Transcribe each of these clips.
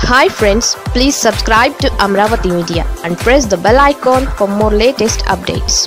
hi friends please subscribe to Amaravati media and press the bell icon for more latest updates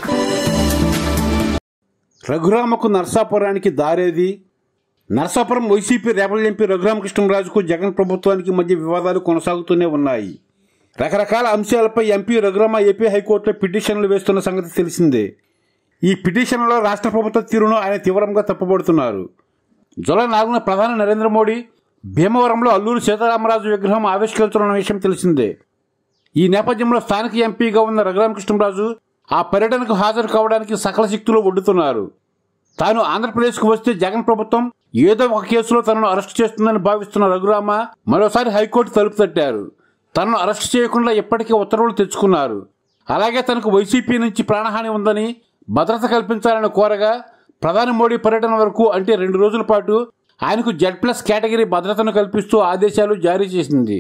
రఘురామకు నర్సాపురానికి దారేది Narsapuram YCP rebel MP రఘురామకృష్ణరాజుకు జగన్ ప్రభుత్వానికి మధ్య వివాదాలు కొనసాగుతూనే ఉన్నాయి రకరకాల అంశాలపై ఎంపీ రఘురామ ఏపీ హైకోర్టులో పిటిషన్లు వేస్తున్న సంగతి తెలిసిందే ఈ పిటిషన్లో రాష్ట్ర ప్రభుత్వ తీరును ఆయన తీవ్రంగా తప్పుపడుతున్నారు జూలై నాలుగున ప్రధాని నరేంద్ర మోడీ భీమవరంలో అల్లూరు సీతారామరాజు విగ్రహం ఆవిష్కరించనున్న విషయం తెలిసిందే ఈ నేపథ్యంలో స్థానిక ఎంపీగా ఉన్న రఘురామకృష్ణరాజు ఆ పర్యటనకు హాజరు కావడానికి సకల శక్తులు ఒడ్డుతున్నారు తాను ఆంధ్రప్రదేశ్కు వస్తే జగన్ ప్రభుత్వం ఏదో ఒక కేసులో తనను అరెస్ట్ చేస్తుందని భావిస్తున్న రఘురామ మరోసారి హైకోర్టు తలుపు తట్టారు తనను అరెస్ట్ చేయకుండా ఇప్పటికే ఉత్తర్వులు తెచ్చుకున్నారు అలాగే తనకు వైసీపీ నుంచి ప్రాణహాని ఉందని భద్రత కల్పించాలని కోరగా ప్రధాని మోడీ పర్యటన వరకు అంటే రెండు రోజుల పాటు ఆయనకు జెడ్ ప్లస్ కేటగిరీ భద్రతను కల్పిస్తూ ఆదేశాలు జారీ చేసింది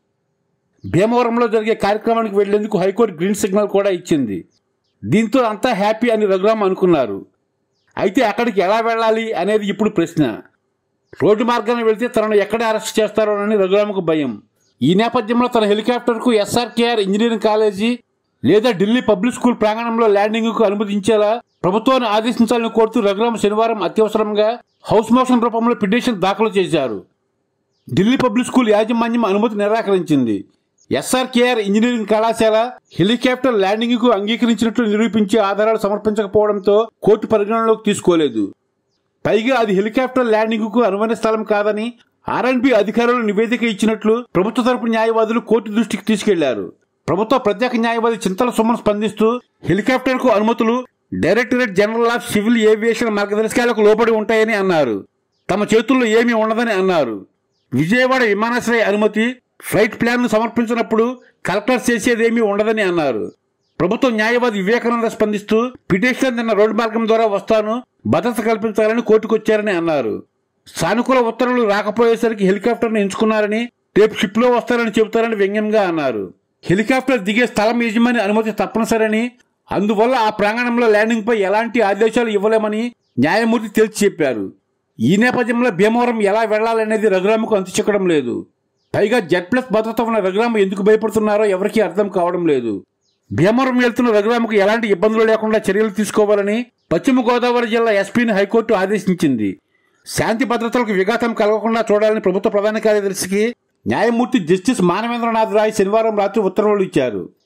భీమవరంలో జరిగే కార్యక్రమానికి వెళ్లేందుకు హైకోర్టు గ్రీన్ సిగ్నల్ కూడా ఇచ్చింది దీంతో అంతా హ్యాపీ అని రఘురామ్ అనుకున్నారు అయితే అక్కడికి ఎలా వెళ్ళాలి అనేది ఇప్పుడు ప్రశ్న రోడ్డు మార్గాన్ని వెళ్తే తనను ఎక్కడ అరెస్ట్ చేస్తారోనని రఘురామకు భయం ఈ నేపథ్యంలో తన హెలికాప్టర్కు ఎస్ఆర్కేఆర్ ఇంజనీరింగ్ కాలేజీ లేదా ఢిల్లీ పబ్లిక్ స్కూల్ ప్రాంగణంలో ల్యాండింగ్కు అనుమతించేలా ప్రభుత్వాన్ని ఆదేశించాలని కోరుతూ రఘురామ శనివారం అత్యవసరంగా హౌస్ మోషన్ రూపంలో పిటిషన్ దాఖలు చేశారు ఢిల్లీ పబ్లిక్ స్కూల్ యాజమాన్యం అనుమతి నిరాకరించింది ఎస్ఆర్కేఆర్ ఇంజనీరింగ్ కళాశాల హెలికాప్టర్ ల్యాండింగ్ కు అంగీకరించినట్లు నిరూపించే ఆధారాలు సమర్పించకపోవడంతో కోర్టు పరిగణనలోకి తీసుకోలేదు పైగా అది హెలికాప్టర్ ల్యాండింగ్ కు అనువైన స్థలం కాదని ఆర్ఎన్బి అధికారులు నివేదిక ఇచ్చినట్లు ప్రభుత్వ తరపు న్యాయవాదులు కోర్టు దృష్టికి తీసుకెళ్లారు ప్రభుత్వ ప్రత్యేక న్యాయవాది చింతల సుమన్ స్పందిస్తూ హెలికాప్టర్ కు అనుమతులు directorate general of civil aviation మార్గదర్శకాలకు లోబడి ఉంటాయని అన్నారు తమ చేతుల్లో ఏమీ ఉండదని అన్నారు విజయవాడ విమానాశ్రయ అనుమతి ఫ్లైట్ ప్లాన్ను సమర్పించినప్పుడు కలెక్టర్ చేసేదేమీ ఉండదని అన్నారు ప్రభుత్వ న్యాయవాది వివేకానంద స్పందిస్తూ పిటిషన్ నిన్న రోడ్డు మార్గం ద్వారా వస్తాను భద్రత కల్పించాలని కోర్టుకొచ్చారని అన్నారు సానుకూల ఉత్తర్వులు రాకపోయేసరికి హెలికాప్టర్ను ఎంచుకున్నారని రేపు షిప్లో వస్తారని చెబుతారని వ్యంగ్యంగా అన్నారు హెలికాప్టర్ దిగే స్థలం యజమాని అనుమతి తప్పనిసరని అందువల్ల ఆ ప్రాంగణంలో ల్యాండింగ్ పై ఎలాంటి ఆదేశాలు ఇవ్వలేమని న్యాయమూర్తి తేల్చి చెప్పారు ఈ నేపథ్యంలో భీమవరం ఎలా వెళ్లాలనేది రఘురామకు అంతు చిక్కడం లేదు పైగా జెడ్ ప్లస్ భద్రత ఉన్న రఘురామ ఎందుకు భయపడుతున్నారో ఎవరికీ అర్థం కావడం లేదు భీమవరం వెళ్తున్న రఘురామకు ఎలాంటి ఇబ్బందులు లేకుండా చర్యలు తీసుకోవాలని పశ్చిమ గోదావరి జిల్లా ఎస్పీని హైకోర్టు ఆదేశించింది శాంతి భద్రతలకు విఘాతం కలగకుండా చూడాలని ప్రభుత్వ ప్రధాన కార్యదర్శికి న్యాయమూర్తి జస్టిస్ మానవేంద్రనాథ్ రాయ్ శనివారం రాత్రి ఉత్తర్వులు ఇచ్చారు